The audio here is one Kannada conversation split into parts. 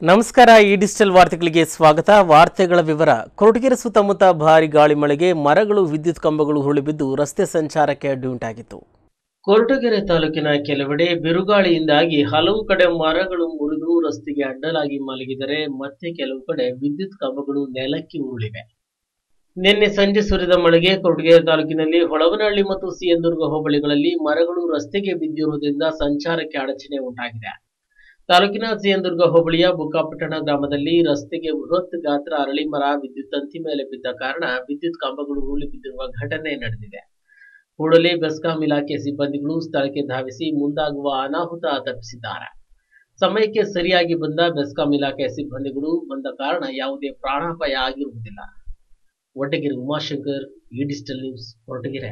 ನಮಸ್ಕಾರ ಈ ಡಿಜಿಟಲ್ ವಾರ್ತೆಗಳಿಗೆ ಸ್ವಾಗತ ವಾರ್ತೆಗಳ ವಿವರ ಕೊರಟಗೆರೆ ಸುತ್ತಮುತ್ತ ಭಾರಿ ಗಾಳಿ ಮಳೆಗೆ ಮರಗಳು ವಿದ್ಯುತ್ ಕಂಬಗಳು ಉರುಳಿಬಿದ್ದು ರಸ್ತೆ ಸಂಚಾರಕ್ಕೆ ಅಡ್ಡಿ ಉಂಟಾಗಿತ್ತು ಕೊರಟಗೆರೆ ತಾಲೂಕಿನ ಕೆಲವೆಡೆ ಬಿರುಗಾಳಿಯಿಂದಾಗಿ ಹಲವು ಕಡೆ ಮರಗಳು ಮುರಿದು ರಸ್ತೆಗೆ ಅಡ್ಡಲಾಗಿ ಮಲಗಿದರೆ ಮತ್ತೆ ಕೆಲವು ಕಡೆ ವಿದ್ಯುತ್ ಕಂಬಗಳು ನೆಲಕ್ಕೆ ಉರುಳಿವೆ ನಿನ್ನೆ ಸಂಜೆ ಸುರಿದ ಮಳೆಗೆ ಕೊರಟಗೆರೆ ತಾಲೂಕಿನಲ್ಲಿ ಹೊಳವನಹಳ್ಳಿ ಮತ್ತು ಸಿಯಂದುರ್ಗ ಹೋಬಳಿಗಳಲ್ಲಿ ಮರಗಳು ರಸ್ತೆಗೆ ಬಿದ್ದಿರುವುದರಿಂದ ಸಂಚಾರಕ್ಕೆ ಅಡಚಣೆ ಉಂಟಾಗಿದೆ ತಾಲೂಕಿನ ಸಿಯಂದುರ್ಗ ಹೋಬಳಿಯ ಬುಕ್ಕಾಪಟ್ಟಣ ಗ್ರಾಮದಲ್ಲಿ ರಸ್ತೆಗೆ ಬೃಹತ್ ಗಾತ್ರ ಅರಳಿ ಮರ ವಿದ್ಯುತ್ ತಂತಿ ಮೇಲೆ ಬಿದ್ದ ಕಾರಣ ವಿದ್ಯುತ್ ಕಂಬಗಳು ಉರುಳಿ ಬಿದ್ದಿರುವ ಘಟನೆ ನಡೆದಿದೆ ಕೂಡಲೇ ಬೆಸ್ಕಾಂ ಇಲಾಖೆ ಸಿಬ್ಬಂದಿಗಳು ಸ್ಥಳಕ್ಕೆ ಧಾವಿಸಿ ಮುಂದಾಗುವ ಅನಾಹುತ ತಪ್ಪಿಸಿದ್ದಾರೆ ಸಮಯಕ್ಕೆ ಸರಿಯಾಗಿ ಬಂದ ಬೆಸ್ಕಾಂ ಇಲಾಖೆ ಸಿಬ್ಬಂದಿಗಳು ಬಂದ ಕಾರಣ ಯಾವುದೇ ಪ್ರಾಣಾಪಾಯ ಆಗಿರುವುದಿಲ್ಲ ಒಟ್ಟಗೆರೆ ಉಮಾಶಂಕರ್ ಈ ಡಿಜಿಟಲ್ ನ್ಯೂಸ್ ಹೊರಟಗೆರೆ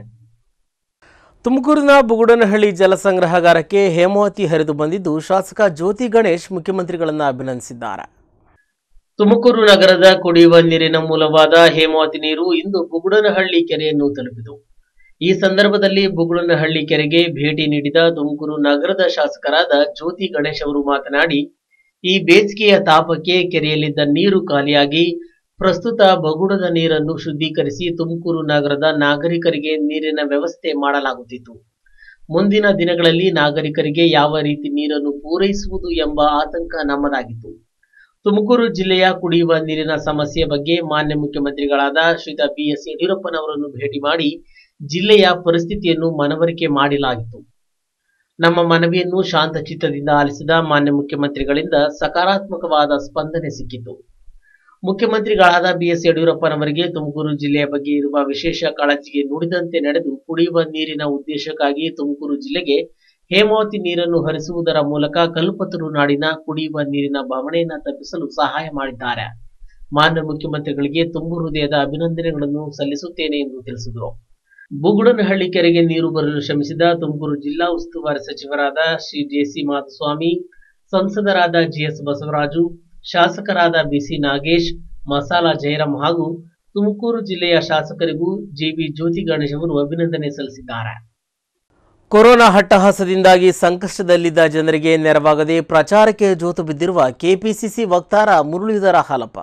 ತುಮಕೂರಿನ ಬುಗುಡನಹಳ್ಳಿ ಜಲಸಂಗ್ರಹಗಾರಕ್ಕೆ ಹೇಮಾವತಿ ಹರಿದು ಬಂದಿದ್ದು ಶಾಸಕ ಜ್ಯೋತಿ ಗಣೇಶ್ ಮುಖ್ಯಮಂತ್ರಿಗಳನ್ನ ಅಭಿನಂದಿಸಿದ್ದಾರೆ ತುಮಕೂರು ನಗರದ ಕುಡಿಯುವ ನೀರಿನ ಮೂಲವಾದ ಹೇಮಾವತಿ ನೀರು ಇಂದು ಬುಗುಡನಹಳ್ಳಿ ಕೆರೆಯನ್ನು ತಲುಪಿತು ಈ ಸಂದರ್ಭದಲ್ಲಿ ಬುಗುಡನಹಳ್ಳಿ ಕೆರೆಗೆ ಭೇಟಿ ನೀಡಿದ ತುಮಕೂರು ನಗರದ ಶಾಸಕರಾದ ಜ್ಯೋತಿ ಗಣೇಶ್ ಅವರು ಮಾತನಾಡಿ ಈ ಬೇಸಿಗೆಯ ತಾಪಕ್ಕೆ ಕೆರೆಯಲ್ಲಿದ್ದ ನೀರು ಖಾಲಿಯಾಗಿ ಪ್ರಸ್ತುತ ಬಗುಡದ ನೀರನ್ನು ಶುದ್ಧೀಕರಿಸಿ ತುಮಕೂರು ನಗರದ ನಾಗರಿಕರಿಗೆ ನೀರಿನ ವ್ಯವಸ್ಥೆ ಮಾಡಲಾಗುತ್ತಿತ್ತು ಮುಂದಿನ ದಿನಗಳಲ್ಲಿ ನಾಗರಿಕರಿಗೆ ಯಾವ ರೀತಿ ನೀರನ್ನು ಪೂರೈಸುವುದು ಎಂಬ ಆತಂಕ ನಮ್ಮದಾಗಿತ್ತು ತುಮಕೂರು ಜಿಲ್ಲೆಯ ಕುಡಿಯುವ ನೀರಿನ ಸಮಸ್ಯೆ ಬಗ್ಗೆ ಮಾನ್ಯ ಮುಖ್ಯಮಂತ್ರಿಗಳಾದ ಶ್ರೀಯುತ ಬಿಎಸ್ ಯಡಿಯೂರಪ್ಪನವರನ್ನು ಭೇಟಿ ಮಾಡಿ ಜಿಲ್ಲೆಯ ಪರಿಸ್ಥಿತಿಯನ್ನು ಮನವರಿಕೆ ಮಾಡಲಾಗಿತ್ತು ನಮ್ಮ ಮನವಿಯನ್ನು ಶಾಂತ ಚಿತ್ತದಿಂದ ಆಲಿಸಿದ ಮಾನ್ಯ ಮುಖ್ಯಮಂತ್ರಿಗಳಿಂದ ಸಕಾರಾತ್ಮಕವಾದ ಸ್ಪಂದನೆ ಸಿಕ್ಕಿತು ಮುಖ್ಯಮಂತ್ರಿಗಳಾದ ಬಿಎಸ್ ಯಡಿಯೂರಪ್ಪನವರಿಗೆ ತುಮಕೂರು ಜಿಲ್ಲೆಯ ಬಗ್ಗೆ ಇರುವ ವಿಶೇಷ ಕಾಳಜಿಗೆ ನುಡಿದಂತೆ ನಡೆದು ಕುಡಿಯುವ ನೀರಿನ ಉದ್ದೇಶಕ್ಕಾಗಿ ತುಮಕೂರು ಜಿಲ್ಲೆಗೆ ಹೇಮಾವತಿ ನೀರನ್ನು ಹರಿಸುವುದರ ಮೂಲಕ ಕಲ್ಪತರು ನಾಡಿನ ಕುಡಿಯುವ ನೀರಿನ ಬವಣೆಯನ್ನ ತಪ್ಪಿಸಲು ಸಹಾಯ ಮಾಡಿದ್ದಾರೆ ಮಾನ್ಯ ಮುಖ್ಯಮಂತ್ರಿಗಳಿಗೆ ತುಂಬು ಹೃದಯದ ಅಭಿನಂದನೆಗಳನ್ನು ಸಲ್ಲಿಸುತ್ತೇನೆ ಎಂದು ತಿಳಿಸಿದರು ಬುಗುಡನಹಳ್ಳಿ ಕೆರೆಗೆ ನೀರು ಬರಲು ಶ್ರಮಿಸಿದ ತುಮಕೂರು ಜಿಲ್ಲಾ ಉಸ್ತುವಾರಿ ಸಚಿವರಾದ ಶ್ರೀ ಜೆಸಿ ಮಾಧುಸ್ವಾಮಿ ಸಂಸದರಾದ ಜಿಎಸ್ ಬಸವರಾಜು ಶಾಸಕರಾದ ಬಿಸಿ ನಾಗೇಶ್ ಮಸಾಲಾ ಜಯರಾಮ್ ಹಾಗೂ ತುಮಕೂರು ಜಿಲ್ಲೆಯ ಶಾಸಕರಿಗೂ ಜಿಬಿ ಜ್ಯೋತಿ ಗಣೇಶ್ ಅವರು ಅಭಿನಂದನೆ ಸಲ್ಲಿಸಿದ್ದಾರೆ ಕೊರೋನಾ ಹಟ್ಟಹಾಸದಿಂದಾಗಿ ಸಂಕಷ್ಟದಲ್ಲಿದ್ದ ಜನರಿಗೆ ನೆರವಾಗದೆ ಪ್ರಚಾರಕ್ಕೆ ಜೋತು ಬಿದ್ದಿರುವ ಕೆಪಿಸಿಸಿ ವಕ್ತಾರ ಮುರಳೀಧರ ಹಾಲಪ್ಪ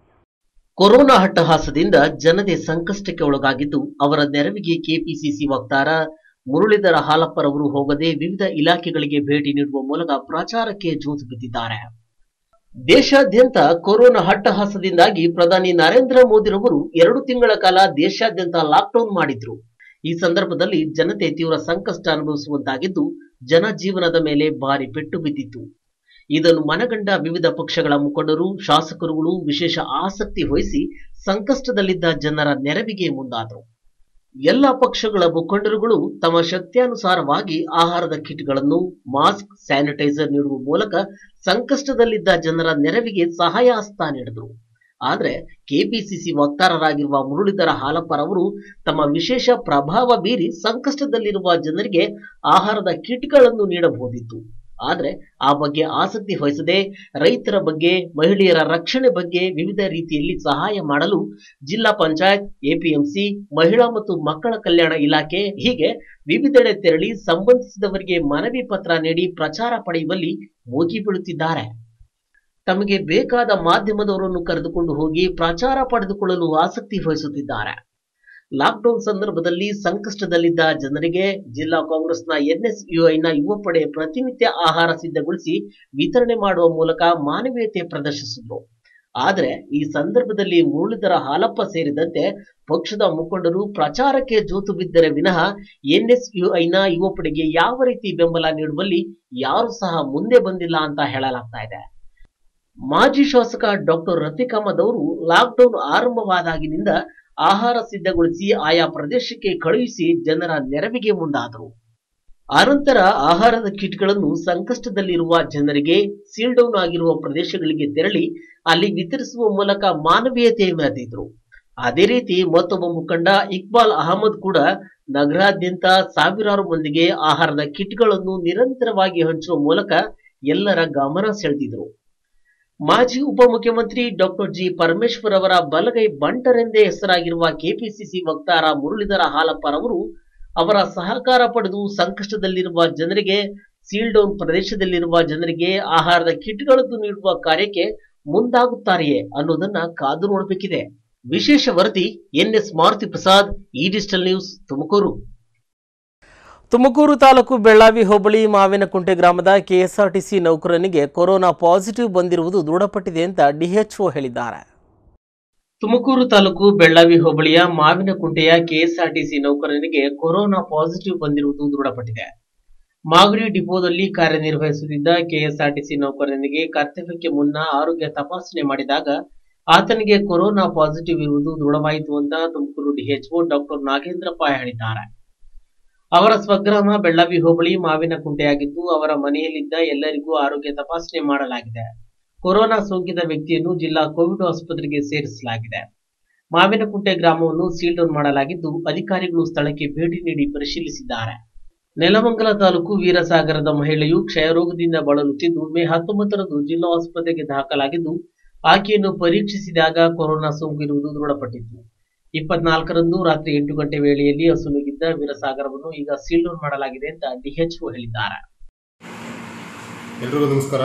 ಕೊರೋನಾ ಹಟ್ಟಹಾಸದಿಂದ ಜನತೆ ಸಂಕಷ್ಟಕ್ಕೆ ಒಳಗಾಗಿದ್ದು ಅವರ ನೆರವಿಗೆ ಕೆಪಿಸಿಸಿ ವಕ್ತಾರ ಮುರಳೀಧರ ಹಾಲಪ್ಪರವರು ಹೋಗದೆ ವಿವಿಧ ಇಲಾಖೆಗಳಿಗೆ ಭೇಟಿ ನೀಡುವ ಮೂಲಕ ಪ್ರಚಾರಕ್ಕೆ ಜೋತು ಬಿದ್ದಿದ್ದಾರೆ ದೇಶಾದ್ಯಂತ ಕೊರೋನಾ ಹಟ್ಟಹಾಸದಿಂದಾಗಿ ಪ್ರಧಾನಿ ನರೇಂದ್ರ ಮೋದಿರವರು ಎರಡು ತಿಂಗಳ ಕಾಲ ದೇಶಾದ್ಯಂತ ಲಾಕ್ಡೌನ್ ಮಾಡಿದ್ರು ಈ ಸಂದರ್ಭದಲ್ಲಿ ಜನತೆ ತೀವ್ರ ಸಂಕಷ್ಟ ಅನುಭವಿಸುವಂತಾಗಿದ್ದು ಜನಜೀವನದ ಮೇಲೆ ಭಾರಿ ಪೆಟ್ಟು ಬಿದ್ದಿತ್ತು ಇದನ್ನು ಮನಗಂಡ ವಿವಿಧ ಪಕ್ಷಗಳ ಮುಖಂಡರು ಶಾಸಕರುಗಳು ವಿಶೇಷ ಆಸಕ್ತಿ ವಹಿಸಿ ಸಂಕಷ್ಟದಲ್ಲಿದ್ದ ಜನರ ನೆರವಿಗೆ ಮುಂದಾದರು ಎಲ್ಲ ಪಕ್ಷಗಳ ಮುಖಂಡರುಗಳು ತಮ್ಮ ಶಕ್ತಿಯಾನುಸಾರವಾಗಿ ಆಹಾರದ ಕಿಟ್ಗಳನ್ನು ಮಾಸ್ಕ್ ಸ್ಯಾನಿಟೈಸರ್ ನೀಡುವ ಮೂಲಕ ಸಂಕಷ್ಟದಲ್ಲಿದ್ದ ಜನರ ನೆರವಿಗೆ ಸಹಾಯ ಹಸ್ತ ನೀಡಿದರು ಆದರೆ ಕೆಪಿಸಿಸಿ ವಕ್ತಾರರಾಗಿರುವ ಮುರಳೀಧರ ಹಾಲಪ್ಪರವರು ತಮ್ಮ ವಿಶೇಷ ಪ್ರಭಾವ ಬೀರಿ ಸಂಕಷ್ಟದಲ್ಲಿರುವ ಜನರಿಗೆ ಆಹಾರದ ಕಿಟ್ಗಳನ್ನು ನೀಡಬಹುದಿತ್ತು ಆದರೆ ಆ ಬಗ್ಗೆ ಆಸಕ್ತಿ ವಹಿಸದೆ ರೈತರ ಬಗ್ಗೆ ಮಹಿಳೆಯರ ರಕ್ಷಣೆ ಬಗ್ಗೆ ವಿವಿಧ ರೀತಿಯಲ್ಲಿ ಸಹಾಯ ಮಾಡಲು ಜಿಲ್ಲಾ ಪಂಚಾಯತ್ ಎಪಿಎಂಸಿ ಮಹಿಳಾ ಮತ್ತು ಮಕ್ಕಳ ಕಲ್ಯಾಣ ಇಲಾಖೆ ಹೀಗೆ ವಿವಿಧೆಡೆ ತೆರಳಿ ಸಂಬಂಧಿಸಿದವರಿಗೆ ಮನವಿ ಪತ್ರ ನೀಡಿ ಪ್ರಚಾರ ಪಡೆಯುವಲ್ಲಿ ಮೂಗಿ ಬೀಳುತ್ತಿದ್ದಾರೆ ತಮಗೆ ಬೇಕಾದ ಮಾಧ್ಯಮದವರನ್ನು ಕರೆದುಕೊಂಡು ಹೋಗಿ ಪ್ರಚಾರ ಪಡೆದುಕೊಳ್ಳಲು ಆಸಕ್ತಿ ವಹಿಸುತ್ತಿದ್ದಾರೆ ಲಾಕ್ಡೌನ್ ಸಂದರ್ಭದಲ್ಲಿ ಸಂಕಷ್ಟದಲ್ಲಿದ್ದ ಜನರಿಗೆ ಜಿಲ್ಲಾ ಕಾಂಗ್ರೆಸ್ನ ಎನ್ಎಸ್ಯುಐನ ಯುವ ಪಡೆ ಪ್ರತಿನಿತ್ಯ ಆಹಾರ ಸಿದ್ಧಗೊಳಿಸಿ ವಿತರಣೆ ಮಾಡುವ ಮೂಲಕ ಮಾನವೀಯತೆ ಪ್ರದರ್ಶಿಸಿದ್ರು ಆದರೆ ಈ ಸಂದರ್ಭದಲ್ಲಿ ಮುರಳೀಧರ ಹಾಲಪ್ಪ ಸೇರಿದಂತೆ ಪಕ್ಷದ ಮುಖಂಡರು ಪ್ರಚಾರಕ್ಕೆ ಜೋತು ಬಿದ್ದರೆ ವಿನಃ ಎನ್ಎಸ್ಯುಐನ ಯುವ ಪಡೆಗೆ ಯಾವ ರೀತಿ ಬೆಂಬಲ ನೀಡುವಲ್ಲಿ ಯಾರು ಸಹ ಮುಂದೆ ಬಂದಿಲ್ಲ ಅಂತ ಹೇಳಲಾಗ್ತಾ ಇದೆ ಮಾಜಿ ಶಾಸಕ ಡಾಕ್ಟರ್ ರಫೀಕ್ ಅಹಮದ್ ಅವರು ಲಾಕ್ಡೌನ್ ಆರಂಭವಾದಾಗಿನಿಂದ ಆಹಾರ ಸಿದ್ಧಗೊಳಿಸಿ ಆಯಾ ಪ್ರದೇಶಕ್ಕೆ ಕಳುಹಿಸಿ ಜನರ ನೆರವಿಗೆ ಮುಂದಾದರು ಆನಂತರ ಆಹಾರದ ಕಿಟ್ಗಳನ್ನು ಸಂಕಷ್ಟದಲ್ಲಿರುವ ಜನರಿಗೆ ಸೀಲ್ ಡೌನ್ ಆಗಿರುವ ಪ್ರದೇಶಗಳಿಗೆ ತೆರಳಿ ಅಲ್ಲಿ ವಿತರಿಸುವ ಮೂಲಕ ಮಾನವೀಯತೆ ಮೆರೆದಿದ್ರು ಅದೇ ರೀತಿ ಮತ್ತೊಬ್ಬ ಮುಖಂಡ ಇಕ್ಬಾಲ್ ಅಹಮದ್ ಕೂಡ ನಗರಾದ್ಯಂತ ಸಾವಿರಾರು ಮಂದಿಗೆ ಆಹಾರದ ಕಿಟ್ಗಳನ್ನು ನಿರಂತರವಾಗಿ ಹಂಚುವ ಮೂಲಕ ಎಲ್ಲರ ಗಮನ ಸೆಳೆದಿದ್ರು ಮಾಜಿ ಉಪಮುಖ್ಯಮಂತ್ರಿ ಡಾಕ್ಟರ್ ಜಿ ಪರಮೇಶ್ವರ್ ಅವರ ಬಲಗೈ ಬಂಟರೆಂದೇ ಹೆಸರಾಗಿರುವ ಕೆಪಿಸಿಸಿ ವಕ್ತಾರ ಮುರಳೀಧರ ಹಾಲಪ್ಪರವರು ಅವರ ಸಹಕಾರ ಪಡೆದು ಸಂಕಷ್ಟದಲ್ಲಿರುವ ಜನರಿಗೆ ಸೀಲ್ ಡೌನ್ ಪ್ರದೇಶದಲ್ಲಿರುವ ಜನರಿಗೆ ಆಹಾರದ ಕಿಟ್ಗಳನ್ನು ನೀಡುವ ಕಾರ್ಯಕ್ಕೆ ಮುಂದಾಗುತ್ತಾರೆಯೇ ಅನ್ನೋದನ್ನ ಕಾದು ನೋಡಬೇಕಿದೆ ವಿಶೇಷ ವರದಿ N S Maruti Prasad E digital news Tumakuru Tumakuru taluk Bellavi hobli Mavinakunte ಗ್ರಾಮದ ಕೆಎಸ್ಆರ್ಟಿಸಿ ನೌಕರನಿಗೆ ಕೊರೋನಾ ಪಾಸಿಟಿವ್ ಬಂದಿರುವುದು ದೃಢಪಟ್ಟಿದೆ ಅಂತ ಡಿಎಚ್ಒ ಹೇಳಿದ್ದಾರೆ ತುಮಕೂರು ತಾಲೂಕು ಬೆಳ್ಳಾವಿ ಹೋಬಳಿಯ ಮಾವಿನಕುಂಟೆಯ ಕೆಎಸ್ಆರ್ಟಿಸಿ ನೌಕರನಿಗೆ ಕೊರೋನಾ ಪಾಸಿಟಿವ್ ಬಂದಿರುವುದು ದೃಢಪಟ್ಟಿದೆ ಮಾಗಡಿ ಡಿಪೋದಲ್ಲಿ ಕಾರ್ಯನಿರ್ವಹಿಸುತ್ತಿದ್ದ ಕೆಎಸ್ಆರ್ಟಿಸಿ ನೌಕರನಿಗೆ ಕರ್ತವ್ಯಕ್ಕೆ ಮುನ್ನ ಆರೋಗ್ಯ ತಪಾಸಣೆ ಮಾಡಿದಾಗ ಆತನಿಗೆ ಕೊರೋನಾ ಪಾಸಿಟಿವ್ ಇರುವುದು ದೃಢವಾಯಿತು ಅಂತ ತುಮಕೂರು ಡಿಎಚ್ಒ ಡಾಕ್ಟರ್ ನಾಗೇಂದ್ರಪ್ಪ ಹೇಳಿದ್ದಾರೆ ಅವರ ಸ್ವಗ್ರಾಮ ಬೆಳ್ಳಾವಿ ಹೋಬಳಿ ಮಾವಿನಕುಂಟೆಯಾಗಿದ್ದು ಅವರ ಮನೆಯಲ್ಲಿದ್ದ ಎಲ್ಲರಿಗೂ ಆರೋಗ್ಯ ತಪಾಸಣೆ ಮಾಡಲಾಗಿದೆ ಕೊರೋನಾ ಸೋಂಕಿತ ವ್ಯಕ್ತಿಯನ್ನು ಜಿಲ್ಲಾ ಕೋವಿಡ್ ಆಸ್ಪತ್ರೆಗೆ ಸೇರಿಸಲಾಗಿದೆ ಮಾವಿನಕುಂಟೆ ಗ್ರಾಮವನ್ನು ಸೀಲ್ ಡೌನ್ ಮಾಡಲಾಗಿದ್ದು ಅಧಿಕಾರಿಗಳು ಸ್ಥಳಕ್ಕೆ ಭೇಟಿ ನೀಡಿ ಪರಿಶೀಲಿಸಿದ್ದಾರೆ ನೆಲಮಂಗಲ ತಾಲೂಕು ವೀರಸಾಗರದ ಮಹಿಳೆಯು ಕ್ಷಯರೋಗದಿಂದ ಬಳಲುತ್ತಿದ್ದು ಮೇ ಹತ್ತೊಂಬತ್ತರಂದು ಜಿಲ್ಲಾ ಆಸ್ಪತ್ರೆಗೆ ದಾಖಲಾಗಿದ್ದು ಆಕೆಯನ್ನು ಪರೀಕ್ಷಿಸಿದಾಗ ಕೊರೋನಾ ಸೋಂಕು ಇರುವುದು ದೃಢಪಟ್ಟಿತ್ತು ಇಪ್ಪತ್ನಾಲ್ಕರಂದು ರಾತ್ರಿ ಎಂಟು ಗಂಟೆ ವೇಳೆಯಲ್ಲಿ ಅಸುನೀಗಿದ್ದ ವೀರಸಾಗರವನ್ನು ಈಗ ಸೀಲ್ ಡೌನ್ ಮಾಡಲಾಗಿದೆ ಅಂತ ಡಿಎಚ್ಒ ಹೇಳಿದ್ದಾರೆ ಎಲ್ರಿಗೂ ನಮಸ್ಕಾರ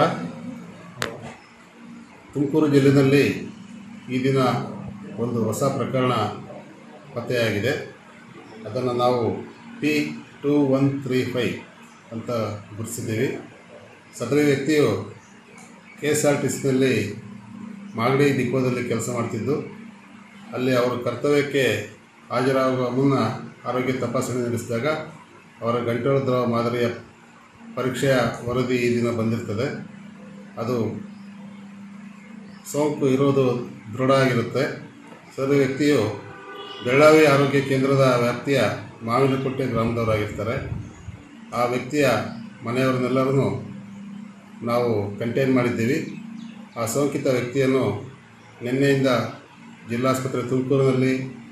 ತುಮಕೂರು ಜಿಲ್ಲೆಯಲ್ಲಿ ಈ ದಿನ ಒಂದು ಹೊಸ ಪ್ರಕರಣ ಪತ್ತೆಯಾಗಿದೆ ಅದನ್ನು ನಾವು P two one three five ಅಂತ ಗುರುತಿಸಿದ್ದೀವಿ ಸದರಿ ವ್ಯಕ್ತಿಯು ಕೆ ಎಸ್ ಆರ್ ಟಿ ಸಿನಲ್ಲಿ ಮಾಗಡಿ ಡಿಪೋದಲ್ಲಿ ಕೆಲಸ ಮಾಡ್ತಿದ್ದು ಅಲ್ಲಿ ಅವರ ಕರ್ತವ್ಯಕ್ಕೆ ಹಾಜರಾಗುವ ಮುನ್ನ ಆರೋಗ್ಯ ತಪಾಸಣೆ ನಡೆಸಿದಾಗ ಅವರ ಗಂಟಲು ದ್ರವ ಮಾದರಿಯ ಪರೀಕ್ಷೆಯ ವರದಿ ಈ ದಿನ ಬಂದಿರ್ತದೆ ಅದು ಸೋಂಕು ಇರೋದು ದೃಢ ಆಗಿರುತ್ತೆ ಸದರಿ ವ್ಯಕ್ತಿಯು ಬೆಳ್ಳಾವಿ ಆರೋಗ್ಯ ಕೇಂದ್ರದ ವ್ಯಾಪ್ತಿಯ ಮಾವಿನಕುಂಟೆ ಗ್ರಾಮದವರಾಗಿರ್ತಾರೆ ಆ ವ್ಯಕ್ತಿಯ ಮನೆಯವರನ್ನೆಲ್ಲರೂ ನಾವು ಕಂಟೈನ್ ಮಾಡಿದ್ದೀವಿ ಆ ಸೋಂಕಿತ ವ್ಯಕ್ತಿಯನ್ನು ನಿನ್ನೆಯಿಂದ ಜಿಲ್ಲಾಸ್ಪತ್ರೆ ತುಮಕೂರಿನಲ್ಲಿ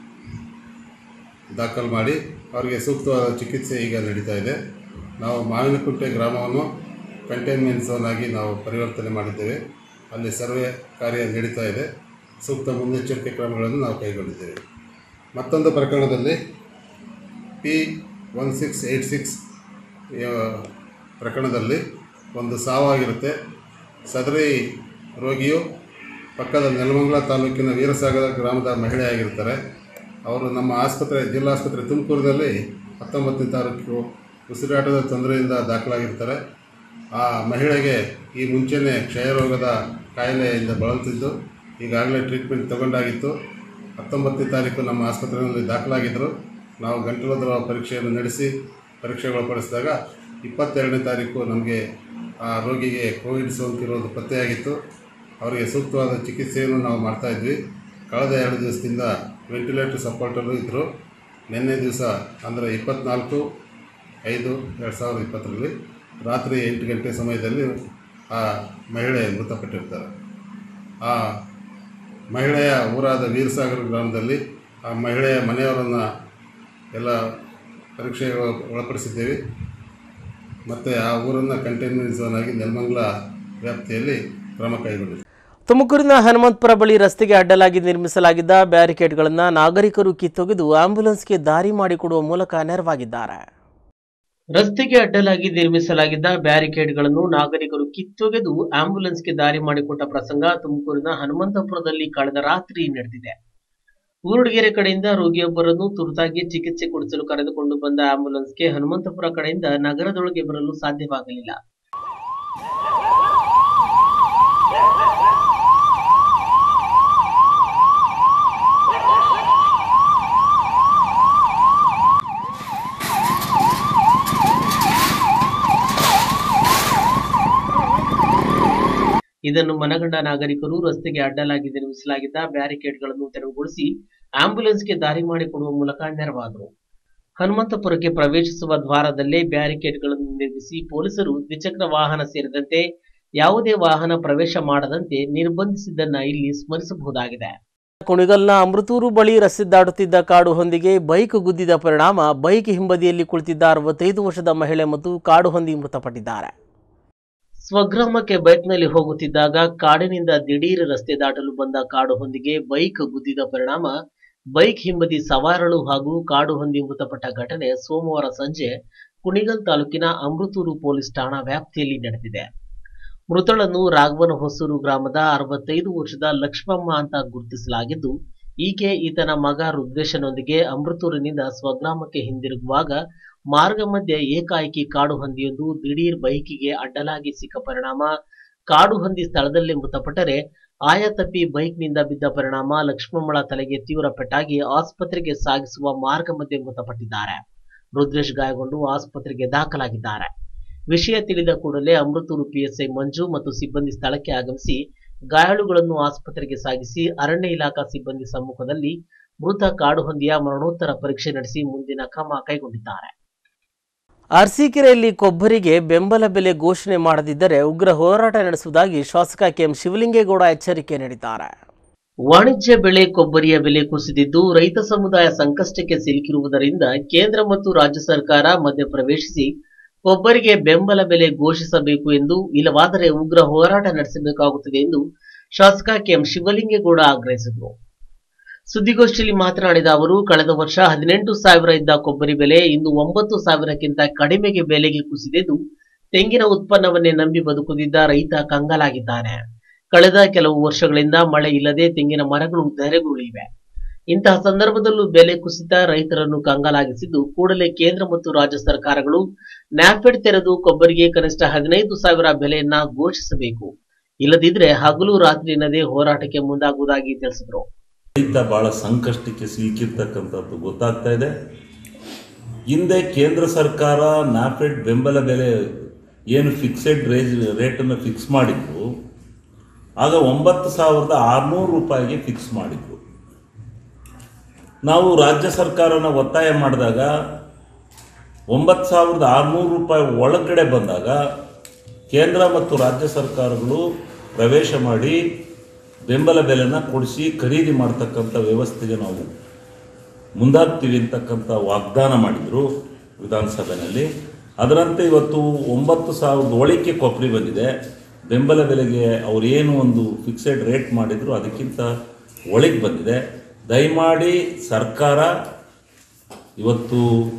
ದಾಖಲು ಮಾಡಿ ಅವರಿಗೆ ಸೂಕ್ತವಾದ ಚಿಕಿತ್ಸೆ ಈಗ ನಡೀತಾ ಇದೆ ನಾವು ಮಾವಿನಕುಂಟೆ ಗ್ರಾಮವನ್ನು ಕಂಟೈನ್ಮೆಂಟ್ ಝೋನ್ ಆಗಿ ನಾವು ಪರಿವರ್ತನೆ ಮಾಡಿದ್ದೇವೆ ಅಲ್ಲಿ ಸರ್ವೆ ಕಾರ್ಯ ನಡೀತಾ ಇದೆ ಸೂಕ್ತ ಮುನ್ನೆಚ್ಚರಿಕೆ ಕ್ರಮಗಳನ್ನು ನಾವು ಕೈಗೊಂಡಿದ್ದೇವೆ ಮತ್ತೊಂದು ಪ್ರಕರಣದಲ್ಲಿ P one six eight six ಪ್ರಕರಣದಲ್ಲಿ ಒಂದು ಸಾವಾಗಿರುತ್ತೆ ಸದರಿ ರೋಗಿಯು ಪಕ್ಕದ ನೆಲಮಂಗಲ ತಾಲೂಕಿನ ವೀರಸಾಗರ ಗ್ರಾಮದ ಮಹಿಳೆಯಾಗಿರ್ತಾರೆ ಅವರು ನಮ್ಮ ಆಸ್ಪತ್ರೆ ಜಿಲ್ಲಾಸ್ಪತ್ರೆ ತುಮಕೂರಿನಲ್ಲಿ ಹತ್ತೊಂಬತ್ತನೇ ತಾರೀಕು ಉಸಿರಾಟದ ತೊಂದರೆಯಿಂದ ದಾಖಲಾಗಿರ್ತಾರೆ ಆ ಮಹಿಳೆಗೆ ಈ ಮುಂಚೆನೇ ಕ್ಷಯರೋಗದ ಕಾಯಿಲೆಯಿಂದ ಬಳಲ್ತಿದ್ದು ಈಗಾಗಲೇ ಟ್ರೀಟ್ಮೆಂಟ್ ತಗೊಂಡಾಗಿತ್ತು ಹತ್ತೊಂಬತ್ತನೇ ತಾರೀಕು ನಮ್ಮ ಆಸ್ಪತ್ರೆಯಲ್ಲಿ ದಾಖಲಾಗಿದ್ದರು ನಾವು ಗಂಟಲು ದ್ರವ ಪರೀಕ್ಷೆಯನ್ನು ನಡೆಸಿ ಪರೀಕ್ಷೆಗೊಳಪಡಿಸಿದಾಗ ಇಪ್ಪತ್ತೆರಡನೇ ತಾರೀಕು ನಮಗೆ ಆ ರೋಗಿಗೆ ಕೋವಿಡ್ ಸೋಂಕಿರೋದು ಪತ್ತೆಯಾಗಿತ್ತು ಅವರಿಗೆ ಸೂಕ್ತವಾದ ಚಿಕಿತ್ಸೆಯನ್ನು ನಾವು ಮಾಡ್ತಾಯಿದ್ವಿ ಕಳೆದ ಎರಡು ದಿವಸದಿಂದ ವೆಂಟಿಲೇಟರ್ ಸಪೋರ್ಟಲ್ಲೂ ಇದ್ದರು ನಿನ್ನೆ ದಿವಸ ಅಂದರೆ ಇಪ್ಪತ್ನಾಲ್ಕು ಐದು ಎರಡು ಸಾವಿರದ ಇಪ್ಪತ್ತರಲ್ಲಿ ರಾತ್ರಿ ಎಂಟು ಗಂಟೆ ಸಮಯದಲ್ಲಿ ಆ ಮಹಿಳೆ ಮೃತಪಟ್ಟಿರ್ತಾರೆ ಆ ಮಹಿಳೆಯ ಊರಾದ ವೀರಸಾಗರ ಗ್ರಾಮದಲ್ಲಿ ಆ ಮಹಿಳೆಯ ಮನೆಯವರನ್ನು ಎಲ್ಲ ಪರೀಕ್ಷೆಗೆ ಒಳ- ಒಳಪಡಿಸಿದ್ದೇವೆ ಮತ್ತು ಆ ಊರನ್ನು ಕಂಟೈನ್ಮೆಂಟ್ ಝೋನ್ ಆಗಿ ನೆಲಮಂಗಲ ವ್ಯಾಪ್ತಿಯಲ್ಲಿ ಕ್ರಮ ಕೈಗೊಂಡಿದೆ ತುಮಕೂರಿನ ಹನುಮಂತಪುರ ಬಳಿ ರಸ್ತೆಗೆ ಅಡ್ಡಲಾಗಿ ನಿರ್ಮಿಸಲಾಗಿದ್ದ ಬ್ಯಾರಿಕೇಡ್ಗಳನ್ನು ನಾಗರಿಕರು ಕಿತ್ತೊಗೆದು ಆಂಬ್ಯುಲೆನ್ಸ್ಗೆ ದಾರಿ ಮಾಡಿಕೊಡುವ ಮೂಲಕ ನೆರವಾಗಿದ್ದಾರೆ ರಸ್ತೆಗೆ ಅಡ್ಡಲಾಗಿ ನಿರ್ಮಿಸಲಾಗಿದ್ದ ಬ್ಯಾರಿಕೇಡ್ಗಳನ್ನು ನಾಗರಿಕರು ಕಿತ್ತೊಗೆದು ಆಂಬ್ಯುಲೆನ್ಸ್ಗೆ ದಾರಿ ಮಾಡಿಕೊಟ್ಟ ಪ್ರಸಂಗ ತುಮಕೂರಿನ ಹನುಮಂತಪುರದಲ್ಲಿ ಕಳೆದ ರಾತ್ರಿ ನಡೆದಿದೆ ಊರುಡ್ಗೆರೆ ಕಡೆಯಿಂದ ರೋಗಿಯೊಬ್ಬರನ್ನು ತುರ್ತಾಗಿ ಚಿಕಿತ್ಸೆ ಕೊಡಿಸಲು ಕರೆದುಕೊಂಡು ಬಂದ ಆಂಬ್ಯುಲೆನ್ಸ್ಗೆ ಹನುಮಂತಪುರ ಕಡೆಯಿಂದ ನಗರದೊಳಗೆ ಬರಲು ಸಾಧ್ಯವಾಗಲಿಲ್ಲ ಇದನ್ನು ಮನಗಂಡ ನಾಗರಿಕರು ರಸ್ತೆಗೆ ಅಡ್ಡಲಾಗಿ ನಿರ್ಮಿಸಲಾಗಿದ್ದ ಬ್ಯಾರಿಕೇಡ್ಗಳನ್ನು ತೆರವುಗೊಳಿಸಿ ಆಂಬ್ಯುಲೆನ್ಸ್ಗೆ ದಾರಿ ಮಾಡಿಕೊಡುವ ಮೂಲಕ ನೆರವಾದರು ಹನುಮಂತಪುರಕ್ಕೆ ಪ್ರವೇಶಿಸುವ ದ್ವಾರದಲ್ಲೇ ಬ್ಯಾರಿಕೇಡ್ಗಳನ್ನು ನಿರ್ಮಿಸಿ ಪೊಲೀಸರು ದ್ವಿಚಕ್ರ ವಾಹನ ಸೇರಿದಂತೆ ಯಾವುದೇ ವಾಹನ ಪ್ರವೇಶ ಮಾಡದಂತೆ ನಿರ್ಬಂಧಿಸಿದ್ದನ್ನ ಇಲ್ಲಿ ಸ್ಮರಿಸಬಹುದಾಗಿದೆ ಕುಣಿಗಲ್ನ ಅಮೃತೂರು ಬಳಿ ರಸ್ತೆ ದಾಟುತ್ತಿದ್ದ ಕಾಡು ಹೊಂದಿಗೆ ಬೈಕ್ ಗುದ್ದಿದ ಪರಿಣಾಮ ಬೈಕ್ ಹಿಂಬದಿಯಲ್ಲಿ ಕುಳಿತಿದ್ದ ಅರವತ್ತೈದು ವರ್ಷದ ಮಹಿಳೆ ಮತ್ತು ಕಾಡು ಹೊಂದಿ ಮೃತಪಟ್ಟಿದ್ದಾರೆ ಸ್ವಗ್ರಾಮಕ್ಕೆ ಬೈಕ್ನಲ್ಲಿ ಹೋಗುತ್ತಿದ್ದಾಗ ಕಾಡಿನಿಂದ ದಿಢೀರ್ ರಸ್ತೆ ದಾಟಲು ಬಂದ ಕಾಡು ಹೊಂದಿಗೆ ಬೈಕ್ ಗುದ್ದಿದ ಪರಿಣಾಮ ಬೈಕ್ ಹಿಂಬದಿ ಸವಾರಳು ಹಾಗೂ ಕಾಡು ಹೊಂದಿ ಮೃತಪಟ್ಟ ಘಟನೆ ಸೋಮವಾರ ಸಂಜೆ ಕುಣಿಗಲ್ ತಾಲೂಕಿನ ಅಮೃತೂರು ಪೊಲೀಸ್ ಠಾಣಾ ವ್ಯಾಪ್ತಿಯಲ್ಲಿ ನಡೆದಿದೆ ಮೃತಳನ್ನು ರಾಘವನ ಹೊಸೂರು ಗ್ರಾಮದ ಅರವತ್ತೈದು ವರ್ಷದ ಲಕ್ಷ್ಮಮ್ಮ ಅಂತ ಗುರುತಿಸಲಾಗಿದ್ದು ಈಕೆ ಈತನ ಮಗ ರುದ್ರೇಶನೊಂದಿಗೆ ಅಮೃತೂರಿನಿಂದ ಸ್ವಗ್ರಾಮಕ್ಕೆ ಹಿಂದಿರುಗುವಾಗ ಮಾರ್ಗ ಮಧ್ಯೆ ಏಕಾಏಕಿ ಕಾಡು ಹಂದಿಯೊಂದು ದಿಢೀರ್ ಬೈಕಿಗೆ ಅಡ್ಡಲಾಗಿ ಸಿಕ್ಕ ಪರಿಣಾಮ ಕಾಡು ಹಂದಿ ಸ್ಥಳದಲ್ಲೇ ಮೃತಪಟ್ಟರೆ ಆಯ ತಪ್ಪಿ ಬೈಕ್ನಿಂದ ಬಿದ್ದ ಪರಿಣಾಮ ಲಕ್ಷ್ಮಮ್ಮಳ ತಲೆಗೆ ತೀವ್ರ ಪೆಟ್ಟಾಗಿ ಆಸ್ಪತ್ರೆಗೆ ಸಾಗಿಸುವ ಮಾರ್ಗ ಮಧ್ಯೆ ಮೃತಪಟ್ಟಿದ್ದಾರೆ ರುದ್ರೇಶ್ ಗಾಯಗೊಂಡು ಆಸ್ಪತ್ರೆಗೆ ದಾಖಲಾಗಿದ್ದಾರೆ ವಿಷಯ ತಿಳಿದ ಕೂಡಲೇ ಅಮೃತೂರು ಪಿಎಸ್ಐ ಮಂಜು ಮತ್ತು ಸಿಬ್ಬಂದಿ ಸ್ಥಳಕ್ಕೆ ಆಗಮಿಸಿ ಗಾಯಾಳುಗಳನ್ನು ಆಸ್ಪತ್ರೆಗೆ ಸಾಗಿಸಿ ಅರಣ್ಯ ಇಲಾಖಾ ಸಿಬ್ಬಂದಿ ಸಮ್ಮುಖದಲ್ಲಿ ಮೃತ ಕಾಡು ಹಂದಿಯ ಮರಣೋತ್ತರ ಪರೀಕ್ಷೆ ನಡೆಸಿ ಮುಂದಿನ ಕ್ರಮ ಕೈಗೊಂಡಿದ್ದಾರೆ ಅರಸೀಕೆರೆಯಲ್ಲಿ ಕೊಬ್ಬರಿಗೆ ಬೆಂಬಲ ಬೆಲೆ ಘೋಷಣೆ ಮಾಡದಿದ್ದರೆ ಉಗ್ರ ಹೋರಾಟ ನಡೆಸುವುದಾಗಿ ಶಾಸಕ ಕೆಎಂ ಶಿವಲಿಂಗೇಗೌಡ ಎಚ್ಚರಿಕೆ ನೀಡಿದ್ದಾರೆ ವಾಣಿಜ್ಯ ಬೆಳೆ ಕೊಬ್ಬರಿಯ ಬೆಲೆ ಕುಸಿದಿದ್ದು ರೈತ ಸಮುದಾಯ ಸಂಕಷ್ಟಕ್ಕೆ ಸಿಲುಕಿರುವುದರಿಂದ ಕೇಂದ್ರ ಮತ್ತು ರಾಜ್ಯ ಸರ್ಕಾರ ಮಧ್ಯಪ್ರವೇಶಿಸಿ ಕೊಬ್ಬರಿಗೆ ಬೆಂಬಲ ಬೆಲೆ ಘೋಷಿಸಬೇಕು ಎಂದು ಇಲ್ಲವಾದರೆ ಉಗ್ರ ಹೋರಾಟ ನಡೆಸಬೇಕಾಗುತ್ತದೆ ಎಂದು ಶಾಸಕ ಕೆಎಂ ಶಿವಲಿಂಗೇಗೌಡ ಆಗ್ರಹಿಸಿದರು ಸುದ್ದಿಗೋಷ್ಠಿಯಲ್ಲಿ ಮಾತನಾಡಿದ ಅವರು ಕಳೆದ ವರ್ಷ ಹದಿನೆಂಟು ಸಾವಿರ ಇದ್ದ ಕೊಬ್ಬರಿ ಬೆಲೆ ಇಂದು ಒಂಬತ್ತು ಸಾವಿರಕ್ಕಿಂತ ಕಡಿಮೆಗೆ ಬೆಲೆಗೆ ಕುಸಿದಿದ್ದು ತೆಂಗಿನ ಉತ್ಪನ್ನವನ್ನೇ ನಂಬಿ ಬದುಕುತ್ತಿದ್ದ ರೈತ ಕಂಗಾಲಾಗಿದ್ದಾನೆ ಕಳೆದ ಕೆಲವು ವರ್ಷಗಳಿಂದ ಮಳೆ ಇಲ್ಲದೆ ತೆಂಗಿನ ಮರಗಳು ಧರೆಗುರುಳಿವೆ ಇಂತಹ ಸಂದರ್ಭದಲ್ಲೂ ಬೆಲೆ ಕುಸಿತ ರೈತರನ್ನು ಕಂಗಾಲಾಗಿಸಿದ್ದು ಕೂಡಲೇ ಕೇಂದ್ರ ಮತ್ತು ರಾಜ್ಯ ಸರ್ಕಾರಗಳು ನ್ಯಾಫೆಡ್ ತೆರೆದು ಕೊಬ್ಬರಿಗೆ ಕನಿಷ್ಠ ಹದಿನೈದು ಸಾವಿರ ಬೆಲೆಯನ್ನ ಘೋಷಿಸಬೇಕು ಇಲ್ಲದಿದ್ರೆ ಹಗಲು ರಾತ್ರಿ ಎನ್ನದೇ ಹೋರಾಟಕ್ಕೆ ಮುಂದಾಗುವುದಾಗಿ ತಿಳಿಸಿದರು ರೈತ ಭಾಳ ಸಂಕಷ್ಟಕ್ಕೆ ಸಿಲುಕಿರ್ತಕ್ಕಂಥದ್ದು ಗೊತ್ತಾಗ್ತಾ ಇದೆ ಹಿಂದೆ ಕೇಂದ್ರ ಸರ್ಕಾರ ನಾಫೆಡ್ ಬೆಂಬಲ ಬೆಲೆ ಏನು ಫಿಕ್ಸೆಡ್ ರೇಜ್ ರೇಟನ್ನು ಫಿಕ್ಸ್ ಮಾಡಿದ್ರು ಆಗ ಒಂಬತ್ತು ಸಾವಿರದ ಆರುನೂರು ರೂಪಾಯಿಗೆ ಫಿಕ್ಸ್ ಮಾಡಿದ್ರು ನಾವು ರಾಜ್ಯ ಸರ್ಕಾರನ ಒತ್ತಾಯ ಮಾಡಿದಾಗ ಒಂಬತ್ತು ಸಾವಿರದ ಆರುನೂರು ರೂಪಾಯಿ ಒಳಗಡೆ ಬಂದಾಗ ಕೇಂದ್ರ ಮತ್ತು ರಾಜ್ಯ ಸರ್ಕಾರಗಳು ಪ್ರವೇಶ ಮಾಡಿ ಬೆಂಬಲ ಬೆಲೆನ ಕೊಡಿಸಿ ಖರೀದಿ ಮಾಡ್ತಕ್ಕಂಥ ವ್ಯವಸ್ಥೆಗೆ ನಾವು ಮುಂದಾಗ್ತೀವಿ ಅಂತಕ್ಕಂಥ ವಾಗ್ದಾನ ಮಾಡಿದರು ವಿಧಾನಸಭೆಯಲ್ಲಿ ಅದರಂತೆ ಇವತ್ತು ಒಂಬತ್ತು ಸಾವಿರದ ಒಳಕ್ಕೆ ಕೊಬ್ಬರಿ ಬಂದಿದೆ ಬೆಂಬಲ ಬೆಲೆಗೆ ಅವರೇನು ಒಂದು ಫಿಕ್ಸೆಡ್ ರೇಟ್ ಮಾಡಿದ್ರು ಅದಕ್ಕಿಂತ ಒಳಗೆ ಬಂದಿದೆ ದಯಮಾಡಿ ಸರ್ಕಾರ ಇವತ್ತು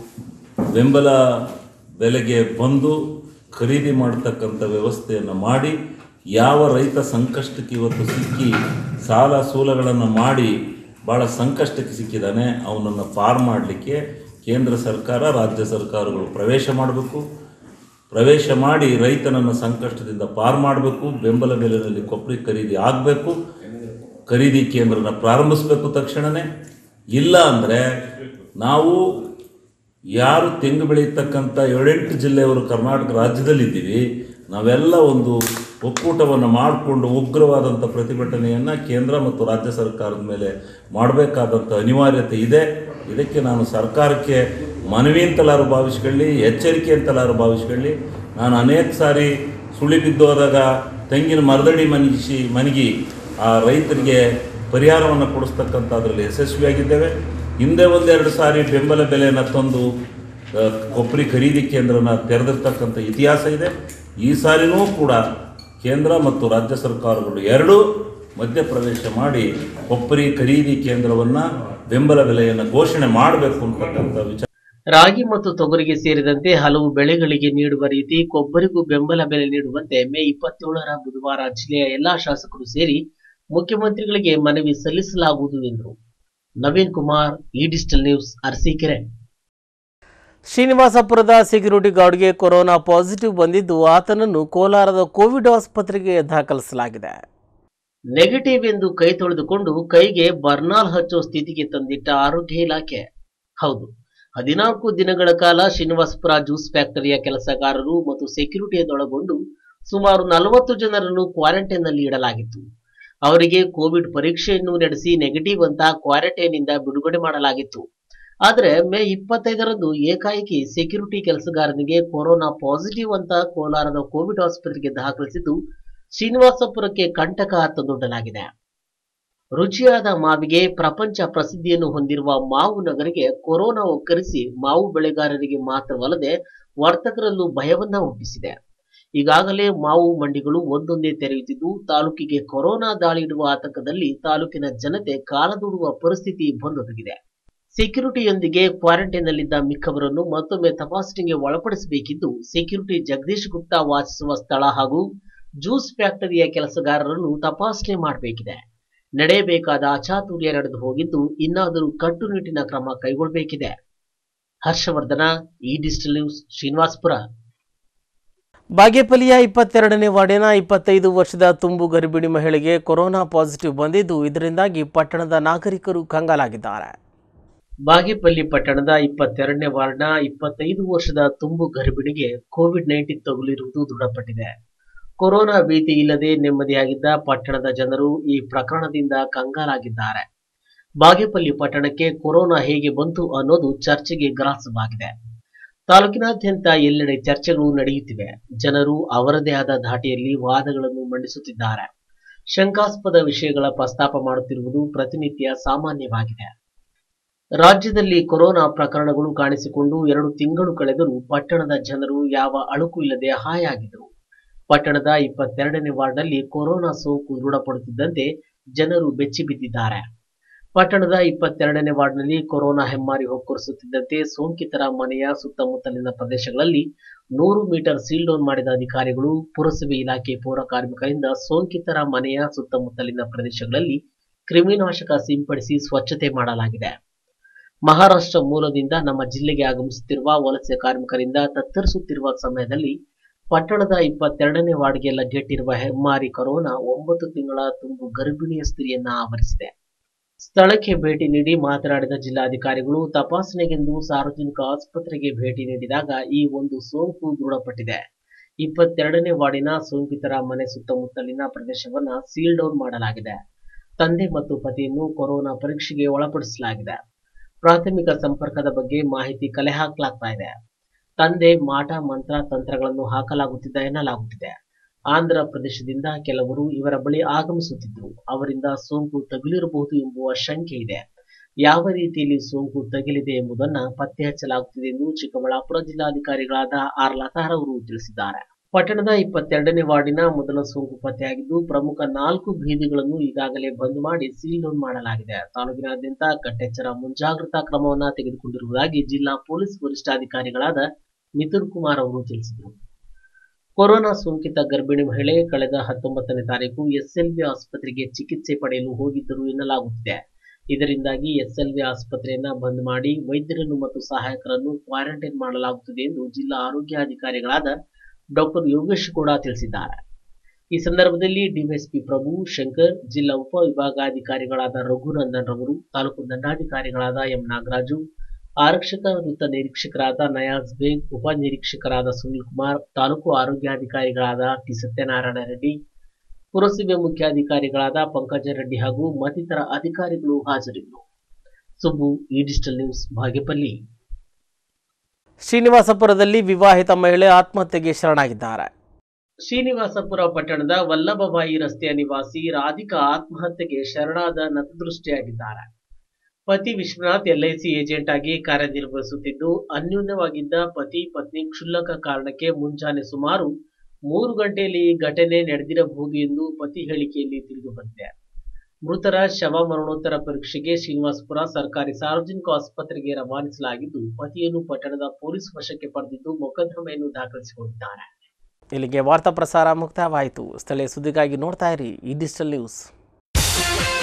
ಬೆಂಬಲ ಬೆಲೆಗೆ ಬಂದು ಖರೀದಿ ಮಾಡತಕ್ಕಂಥ ವ್ಯವಸ್ಥೆಯನ್ನು ಮಾಡಿ ಯಾವ ರೈತ ಸಂಕಷ್ಟಕ್ಕೆ ಇವತ್ತು ಸಿಕ್ಕಿ ಸಾಲ ಸೂಲಗಳನ್ನು ಮಾಡಿ ಭಾಳ ಸಂಕಷ್ಟಕ್ಕೆ ಸಿಕ್ಕಿದ್ದಾನೆ ಅವನನ್ನು ಪಾರು ಮಾಡಲಿಕ್ಕೆ ಕೇಂದ್ರ ಸರ್ಕಾರ ರಾಜ್ಯ ಸರ್ಕಾರಗಳು ಪ್ರವೇಶ ಮಾಡಬೇಕು ಪ್ರವೇಶ ಮಾಡಿ ರೈತನನ್ನು ಸಂಕಷ್ಟದಿಂದ ಪಾರು ಮಾಡಬೇಕು ಬೆಂಬಲ ಬೆಲೆಯಲ್ಲಿ ಕೊಬ್ಬರಿ ಖರೀದಿ ಆಗಬೇಕು ಖರೀದಿ ಕೇಂದ್ರನ ಪ್ರಾರಂಭಿಸಬೇಕು ತಕ್ಷಣವೇ ಇಲ್ಲ ಅಂದರೆ ನಾವು ಯಾರು ತೆಂಗು ಬೆಳೀತಕ್ಕಂಥ ಏಳೆಂಟು ಜಿಲ್ಲೆಯವರು ಕರ್ನಾಟಕ ರಾಜ್ಯದಲ್ಲಿದ್ದೀವಿ ನಾವೆಲ್ಲ ಒಂದು ಒಕ್ಕೂಟವನ್ನು ಮಾಡಿಕೊಂಡು ಉಗ್ರವಾದಂಥ ಪ್ರತಿಭಟನೆಯನ್ನು ಕೇಂದ್ರ ಮತ್ತು ರಾಜ್ಯ ಸರ್ಕಾರದ ಮೇಲೆ ಮಾಡಬೇಕಾದಂಥ ಅನಿವಾರ್ಯತೆ ಇದೆ ಇದಕ್ಕೆ ನಾನು ಸರ್ಕಾರಕ್ಕೆ ಮನವಿ ಅಂತಲಾರು ಭಾವಿಸ್ಕೊಳ್ಳಿ ಎಚ್ಚರಿಕೆ ಅಂತಲಾರು ಭಾವಿಸ್ಕೊಳ್ಳಿ ನಾನು ಅನೇಕ ಸಾರಿ ಸುಳಿ ಬಿದ್ದು ಹೋದಾಗ ತೆಂಗಿನ ಮರದಡಿ ಮನಗಿಸಿ ಮನಗಿ ಆ ರೈತರಿಗೆ ಪರಿಹಾರವನ್ನು ಕೊಡಿಸ್ತಕ್ಕಂಥ ಅದರಲ್ಲಿ ಯಶಸ್ವಿಯಾಗಿದ್ದೇವೆ ಹಿಂದೆ ಒಂದೆರಡು ಸಾರಿ ಬೆಂಬಲ ಬೆಲೆಯನ್ನು ತಂದು ಆ, ಕೊಬ್ಬರಿ ಖರೀದಿ ಕೇಂದ್ರನ ತೆರೆದಿರ್ತಕ್ಕಂಥ ಇತಿಹಾಸ ಇದೆ ಈ ಸಾರಿನೂ ಕೂಡ ಕೇಂದ್ರ ಮತ್ತು ರಾಜ್ಯ ಸರ್ಕಾರಗಳು ಎರಡೂ ಮಧ್ಯಪ್ರವೇಶ ಮಾಡಿ ಕೊಬ್ಬರಿ ಖರೀದಿ ಕೇಂದ್ರವನ್ನು ಬೆಂಬಲ ಬೆಲೆಯನ್ನು ಘೋಷಣೆ ಮಾಡಬೇಕು ಅಂತಕ್ಕಂಥ ವಿಚಾರ ರಾಗಿ ಮತ್ತು ತೊಗರಿಗೆ ಸೇರಿದಂತೆ ಹಲವು ಬೆಳೆಗಳಿಗೆ ನೀಡುವ ರೀತಿ ಕೊಬ್ಬರಿಗೂ ಬೆಂಬಲ ಬೆಲೆ ನೀಡುವಂತೆ ಮೇ ಇಪ್ಪತ್ತೇಳರ ಬುಧವಾರ ಜಿಲ್ಲೆಯ ಎಲ್ಲಾ ಶಾಸಕರು ಸೇರಿ ಮುಖ್ಯಮಂತ್ರಿಗಳಿಗೆ ಮನವಿ ಸಲ್ಲಿಸಲಾಗುವುದು ಎಂದರು ನವೀನ್ ಕುಮಾರ್ ಈ ಡಿಜಿಟಲ್ ನ್ಯೂಸ್ ಅರಸೀಕೆರೆ ಶ್ರೀನಿವಾಸಪುರದ ಸೆಕ್ಯೂರಿಟಿ ಗಾರ್ಡ್ಗೆ ಕೊರೋನಾ ಪಾಸಿಟಿವ್ ಬಂದಿದ್ದು ಆತನನ್ನು ಕೋಲಾರದ ಕೋವಿಡ್ ಆಸ್ಪತ್ರೆಗೆ ದಾಖಲಿಸಲಾಗಿದೆ ನೆಗೆಟಿವ್ ಎಂದು ಕೈ ತೊಳೆದುಕೊಂಡು ಕೈಗೆ ಬರ್ನಾಲ್ ಹಚ್ಚೋ ಸ್ಥಿತಿಗೆ ತಂದಿಟ್ಟ ಆರೋಗ್ಯ ಇಲಾಖೆ ಹೌದು ಹದಿನಾಲ್ಕು ದಿನಗಳ ಕಾಲ ಶ್ರೀನಿವಾಸಪುರ ಜ್ಯೂಸ್ ಫ್ಯಾಕ್ಟರಿಯ ಕೆಲಸಗಾರರು ಮತ್ತು ಸೆಕ್ಯೂರಿಟಿಯದೊಳಗೊಂಡು ಸುಮಾರು ನಲವತ್ತು ಜನರನ್ನು ಕ್ವಾರಂಟೈನ್ನಲ್ಲಿ ಇಡಲಾಗಿತ್ತು ಅವರಿಗೆ ಕೋವಿಡ್ ಪರೀಕ್ಷೆಯನ್ನು ನಡೆಸಿ ನೆಗೆಟಿವ್ ಅಂತ ಕ್ವಾರಂಟೈನ್ನಿಂದ ಬಿಡುಗಡೆ ಮಾಡಲಾಗಿತ್ತು ಆದರೆ ಮೇ ಇಪ್ಪತ್ತೈದರಂದು ಏಕಾಏಕಿ ಸೆಕ್ಯೂರಿಟಿ ಕೆಲಸಗಾರನಿಗೆ ಕೊರೋನಾ ಪಾಸಿಟಿವ್ ಅಂತ ಕೋಲಾರದ ಕೋವಿಡ್ ಆಸ್ಪತ್ರೆಗೆ ದಾಖಲಿಸಿದ್ದು ಶ್ರೀನಿವಾಸಪುರಕ್ಕೆ ಕಂಟಕ ತಂದೊಡ್ಡಲಾಗಿದೆ ರುಚಿಯಾದ ಮಾವಿಗೆ ಪ್ರಪಂಚ ಪ್ರಸಿದ್ಧಿಯನ್ನು ಹೊಂದಿರುವ ಮಾವು ನಗರಿಗೆ ಕೊರೋನಾ ಒಕ್ಕರಿಸಿ ಮಾವು ಬೆಳೆಗಾರರಿಗೆ ಮಾತ್ರವಲ್ಲದೆ ವರ್ತಕರಲ್ಲೂ ಭಯವನ್ನ ಹುಟ್ಟಿಸಿದೆ ಈಗಾಗಲೇ ಮಾವು ಮಂಡಿಗಳು ಒಂದೊಂದೇ ತೆರೆಯುತ್ತಿದ್ದು ತಾಲೂಕಿಗೆ ಕೊರೋನಾ ದಾಳಿ ಇಡುವ ಆತಂಕದಲ್ಲಿ ತಾಲೂಕಿನ ಜನತೆ ಕಾಲದೂಡುವ ಪರಿಸ್ಥಿತಿ ಬಂದೊದಗಿದೆ ಸೆಕ್ಯೂರಿಟಿಯೊಂದಿಗೆ ಕ್ವಾರಂಟೈನ್ನಲ್ಲಿದ್ದ ಮಿಕ್ಕವರನ್ನು ಮತ್ತೊಮ್ಮೆ ತಪಾಸಣೆಗೆ ಒಳಪಡಿಸಬೇಕಿದ್ದು ಸೆಕ್ಯೂರಿಟಿ ಜಗದೀಶ್ ಗುಪ್ತಾ ವಾಸಿಸುವ ಸ್ಥಳ ಹಾಗೂ ಜ್ಯೂಸ್ ಫ್ಯಾಕ್ಟರಿಯ ಕೆಲಸಗಾರರನ್ನು ತಪಾಸಣೆ ಮಾಡಬೇಕಿದೆ ನಡೆಯಬೇಕಾದ ಅಚಾತುರ್ಯ ನಡೆದು ಹೋಗಿದ್ದು ಇನ್ನಾದರೂ ಕಟ್ಟುನಿಟ್ಟಿನ ಕ್ರಮ ಕೈಗೊಳ್ಳಬೇಕಿದೆ ಹರ್ಷವರ್ಧನ ಈ ಡಿಜಿಟಲ್ ನ್ಯೂಸ್ ಶ್ರೀನಿವಾಸ್ಪುರ ಬಾಗೇಪಲ್ಲಿಯ ಇಪ್ಪತ್ತೆರಡನೇ ವಾರ್ಡಿನ ಇಪ್ಪತ್ತೈದು ವರ್ಷದ ತುಂಬು ಗರ್ಭಿಣಿ ಮಹಿಳೆಗೆ ಕೊರೋನಾ ಪಾಸಿಟಿವ್ ಬಂದಿದ್ದು ಇದರಿಂದಾಗಿ ಪಟ್ಟಣದ ನಾಗರಿಕರು ಕಂಗಾಲಾಗಿದ್ದಾರೆ ಬಾಗೇಪಲ್ಲಿ ಪಟ್ಟಣದ ಇಪ್ಪತ್ತೆರಡನೇ ವಾರ್ಡ್ನ ಇಪ್ಪತ್ತೈದು ವರ್ಷದ ತುಂಬು ಗರ್ಭಿಣಿಗೆ ಕೋವಿಡ್ ನೈನ್ಟೀನ್ ತಗುಲಿರುವುದು ದೃಢಪಟ್ಟಿದೆ ಕೊರೋನಾ ಭೀತಿ ಇಲ್ಲದೆ ನೆಮ್ಮದಿಯಾಗಿದ್ದ ಪಟ್ಟಣದ ಜನರು ಈ ಪ್ರಕರಣದಿಂದ ಕಂಗಾಲಾಗಿದ್ದಾರೆ ಬಾಗೇಪಲ್ಲಿ ಪಟ್ಟಣಕ್ಕೆ ಕೊರೋನಾ ಹೇಗೆ ಬಂತು ಅನ್ನೋದು ಚರ್ಚೆಗೆ ಗ್ರಾಸವಾಗಿದೆ ತಾಲೂಕಿನಾದ್ಯಂತ ಎಲ್ಲೆಡೆ ಚರ್ಚೆಗಳು ನಡೆಯುತ್ತಿವೆ ಜನರು ಅವರದೇ ಆದ ಧಾಟಿಯಲ್ಲಿ ವಾದಗಳನ್ನು ಮಂಡಿಸುತ್ತಿದ್ದಾರೆ ಶಂಕಾಸ್ಪದ ವಿಷಯಗಳ ಪ್ರಸ್ತಾಪ ಮಾಡುತ್ತಿರುವುದು ಪ್ರತಿನಿತ್ಯ ಸಾಮಾನ್ಯವಾಗಿದೆ ರಾಜ್ಯದಲ್ಲಿ ಕೊರೋನಾ ಪ್ರಕರಣಗಳು ಕಾಣಿಸಿಕೊಂಡು ಎರಡು ತಿಂಗಳು ಕಳೆದರೂ ಪಟ್ಟಣದ ಜನರು ಯಾವ ಅಳುಕು ಇಲ್ಲದೆ ಹಾಯಾಗಿದ್ದರು ಪಟ್ಟಣದ ಇಪ್ಪತ್ತೆರಡನೇ ವಾರ್ಡ್ನಲ್ಲಿ ಕೊರೋನಾ ಸೋಂಕು ದೃಢಪಡುತ್ತಿದ್ದಂತೆ ಜನರು ಬೆಚ್ಚಿಬಿದ್ದಿದ್ದಾರೆ ಪಟ್ಟಣದ ಇಪ್ಪತ್ತೆರಡನೇ ವಾರ್ಡ್ನಲ್ಲಿ ಕೊರೋನಾ ಹೆಮ್ಮಾರಿ ಹೊಕ್ಕರಿಸುತ್ತಿದ್ದಂತೆ ಸೋಂಕಿತರ ಮನೆಯ ಸುತ್ತಮುತ್ತಲಿನ ಪ್ರದೇಶಗಳಲ್ಲಿ ನೂರು ಮೀಟರ್ ಸೀಲ್ ಡೌನ್ ಮಾಡಿದ ಅಧಿಕಾರಿಗಳು ಪುರಸಭೆ ಇಲಾಖೆ ಪೌರ ಕಾರ್ಮಿಕರಿಂದ ಸೋಂಕಿತರ ಮನೆಯ ಸುತ್ತಮುತ್ತಲಿನ ಪ್ರದೇಶಗಳಲ್ಲಿ ಕ್ರಿಮಿನಾಶಕ ಸಿಂಪಡಿಸಿ ಸ್ವಚ್ಛತೆ ಮಾಡಲಾಗಿದೆ ಮಹಾರಾಷ್ಟ್ರ ಮೂಲದಿಂದ ನಮ್ಮ ಜಿಲ್ಲೆಗೆ ಆಗಮಿಸುತ್ತಿರುವ ವಲಸೆ ಕಾರ್ಮಿಕರಿಂದ ತತ್ತರಿಸುತ್ತಿರುವ ಸಮಯದಲ್ಲಿ ಪಟ್ಟಣದ ಇಪ್ಪತ್ತೆರಡನೇ ವಾರ್ಡ್ಗೆ ಲಗ್ಗೆಟ್ಟಿರುವ ಹೆಮ್ಮಾರಿ ಕೊರೋನಾ ಒಂಬತ್ತು ತಿಂಗಳ ತುಂಬು ಗರ್ಭಿಣಿಯ ಸ್ತ್ರೀಯನ್ನ ಆವರಿಸಿದೆ ಸ್ಥಳಕ್ಕೆ ಭೇಟಿ ನೀಡಿ ಮಾತನಾಡಿದ ಜಿಲ್ಲಾಧಿಕಾರಿಗಳು ತಪಾಸಣೆಗೆಂದು ಸಾರ್ವಜನಿಕ ಆಸ್ಪತ್ರೆಗೆ ಭೇಟಿ ನೀಡಿದಾಗ ಈ ಒಂದು ಸೋಂಕು ದೃಢಪಟ್ಟಿದೆ ಇಪ್ಪತ್ತೆರಡನೇ ವಾರ್ಡಿನ ಸೋಂಕಿತರ ಮನೆ ಸುತ್ತಮುತ್ತಲಿನ ಪ್ರದೇಶವನ್ನ ಸೀಲ್ ಡೌನ್ ಮಾಡಲಾಗಿದೆ ತಂದೆ ಮತ್ತು ಪತಿಯನ್ನು ಕೊರೋನಾ ಪರೀಕ್ಷೆಗೆ ಒಳಪಡಿಸಲಾಗಿದೆ ಪ್ರಾಥಮಿಕ ಸಂಪರ್ಕದ ಬಗ್ಗೆ ಮಾಹಿತಿ ಕಲೆ ಹಾಕಲಾಗ್ತಾ ಇದೆ ತಂದೆ ಮಾಟ ಮಂತ್ರ ತಂತ್ರಗಳನ್ನು ಹಾಕಲಾಗುತ್ತಿದೆ ಎನ್ನಲಾಗುತ್ತಿದೆ ಆಂಧ್ರ ಪ್ರದೇಶದಿಂದ ಕೆಲವರು ಇವರ ಬಳಿ ಆಗಮಿಸುತ್ತಿದ್ದರು ಅವರಿಂದ ಸೋಂಕು ತಗುಲಿರಬಹುದು ಎಂಬುವ ಶಂಕೆ ಇದೆ ಯಾವ ರೀತಿಯಲ್ಲಿ ಸೋಂಕು ತಗುಲಿದೆ ಎಂಬುದನ್ನ ಪತ್ತೆ ಹಚ್ಚಲಾಗುತ್ತಿದೆ ಎಂದು ಚಿಕ್ಕಬಳ್ಳಾಪುರ ಜಿಲ್ಲಾಧಿಕಾರಿಗಳಾದ ಆರ್ ಲತಾರ್ ಅವರು ತಿಳಿಸಿದ್ದಾರೆ ಪಟ್ಟಣದ ಇಪ್ಪತ್ತೆರಡನೇ ವಾರ್ಡಿನ ಮೊದಲ ಸೋಂಕು ಪತ್ತೆಯಾಗಿದ್ದು ಪ್ರಮುಖ ನಾಲ್ಕು ಬೀದಿಗಳನ್ನು ಈಗಾಗಲೇ ಬಂದ್ ಮಾಡಿ ಸೀಲ್ ಡೌನ್ ಮಾಡಲಾಗಿದೆ ತಾಲೂಕಿನಾದ್ಯಂತ ಕಟ್ಟೆಚ್ಚರ ಮುಂಜಾಗ್ರತಾ ಕ್ರಮವನ್ನ ತೆಗೆದುಕೊಂಡಿರುವುದಾಗಿ ಜಿಲ್ಲಾ ಪೊಲೀಸ್ ವರಿಷ್ಠಾಧಿಕಾರಿಗಳಾದ ಮಿಥುನ್ ಕುಮಾರ್ ಅವರು ತಿಳಿಸಿದರು ಕೊರೋನಾ ಸೋಂಕಿತ ಗರ್ಭಿಣಿ ಮಹಿಳೆ ಕಳೆದ ಹತ್ತೊಂಬತ್ತನೇ ತಾರೀಕು ಎಸ್ಎಲ್ವಿ ಆಸ್ಪತ್ರೆಗೆ ಚಿಕಿತ್ಸೆ ಪಡೆಯಲು ಹೋಗಿದ್ದರು ಎನ್ನಲಾಗುತ್ತಿದೆ ಇದರಿಂದಾಗಿ ಎಸ್ಎಲ್ವಿ ಆಸ್ಪತ್ರೆಯನ್ನ ಬಂದ್ ಮಾಡಿ ವೈದ್ಯರನ್ನು ಮತ್ತು ಸಹಾಯಕರನ್ನು ಕ್ವಾರಂಟೈನ್ ಮಾಡಲಾಗುತ್ತದೆ ಎಂದು ಜಿಲ್ಲಾ ಆರೋಗ್ಯಾಧಿಕಾರಿಗಳಾದ ಡಾಕ್ಟರ್ ಯೋಗೇಶ್ ಕೂಡ ತಿಳಿಸಿದ್ದಾರೆ ಈ ಸಂದರ್ಭದಲ್ಲಿ ಡಿವೈಎಸ್ಪಿ ಪ್ರಭು ಶಂಕರ್ ಜಿಲ್ಲಾ ಉಪವಿಭಾಗಾಧಿಕಾರಿಗಳಾದ ರಘುನಂದನ್ ರವರು ತಾಲೂಕು ದಂಡಾಧಿಕಾರಿಗಳಾದ ಎಂ ನಾಗರಾಜು ಆರಕ್ಷಕ ವೃತ್ತ ನಿರೀಕ್ಷಕರಾದ ನಯಾಜ್ ಬೇಗ್ ಉಪ ನಿರೀಕ್ಷಕರಾದ ಸುನಿಲ್ ಕುಮಾರ್ ತಾಲೂಕು ಆರೋಗ್ಯಾಧಿಕಾರಿಗಳಾದ ಟಿ ಸತ್ಯನಾರಾಯಣ ರೆಡ್ಡಿ ಪುರಸಭೆ ಮುಖ್ಯಾಧಿಕಾರಿಗಳಾದ ಪಂಕಜ ರೆಡ್ಡಿ ಹಾಗೂ ಮತ್ತಿತರ ಅಧಿಕಾರಿಗಳು ಹಾಜರಿದ್ದರು ಸುಬ್ಬು ಈ ಡಿಜಿಟಲ್ ನ್ಯೂಸ್ ಬಾಗೇಪಲ್ಲಿ ಶ್ರೀನಿವಾಸಪುರದಲ್ಲಿ ವಿವಾಹಿತ ಮಹಿಳೆ ಆತ್ಮಹತ್ಯೆಗೆ ಶರಣಾಗಿದ್ದಾರೆ ಶ್ರೀನಿವಾಸಪುರ ಪಟ್ಟಣದ ವಲ್ಲಭಬಾಯಿ ರಸ್ತೆಯ ನಿವಾಸಿ ರಾಧಿಕಾ ಆತ್ಮಹತ್ಯೆಗೆ ಶರಣಾದ ನತದೃಷ್ಟಿಯಾಗಿದ್ದಾರೆ ಪತಿ ವಿಶ್ವನಾಥ್ ಎಲ್ಐಸಿ ಏಜೆಂಟ್ ಆಗಿ ಕಾರ್ಯನಿರ್ವಹಿಸುತ್ತಿದ್ದು ಅನ್ಯೂನ್ಯವಾಗಿದ್ದ ಪತಿ ಪತ್ನಿ ಕ್ಷುಲ್ಲಕ ಕಾರಣಕ್ಕೆ ಮುಂಜಾನೆ ಸುಮಾರು ಮೂರು ಗಂಟೆಯಲ್ಲಿ ಈ ಘಟನೆ ನಡೆದಿರಬಹುದು ಎಂದು ಪತಿ ಹೇಳಿಕೆಯಲ್ಲಿ ತಿಳಿದು ಬಂದಿದೆ ಮೃತರ ಶವ ಮರಣೋತ್ತರ ಪರೀಕ್ಷೆಗೆ ಶ್ರೀನಿವಾಸಪುರ ಸರ್ಕಾರಿ ಸಾರ್ವಜನಿಕ ಆಸ್ಪತ್ರೆಗೆ ರವಾನಿಸಲಾಗಿದ್ದು ಪತಿಯನ್ನು ಪಟ್ಟಣದ ಪೊಲೀಸ್ ವಶಕ್ಕೆ ಪಡೆದಿದ್ದು ಮೊಕದ್ದಮೆಯನ್ನು ದಾಖಲಿಸಿಕೊಂಡಿದ್ದಾರೆ ಇಲ್ಲಿಗೆ ವಾರ್ತಾ ಪ್ರಸಾರ ಮುಕ್ತಾಯವಾಯಿತು ಸ್ಥಳೀಯ ಸುದ್ದಿಗಾಗಿ ನೋಡ್ತಾ ಇರಿ ಈ ಡಿಜಿಟಲ್ ನ್ಯೂಸ್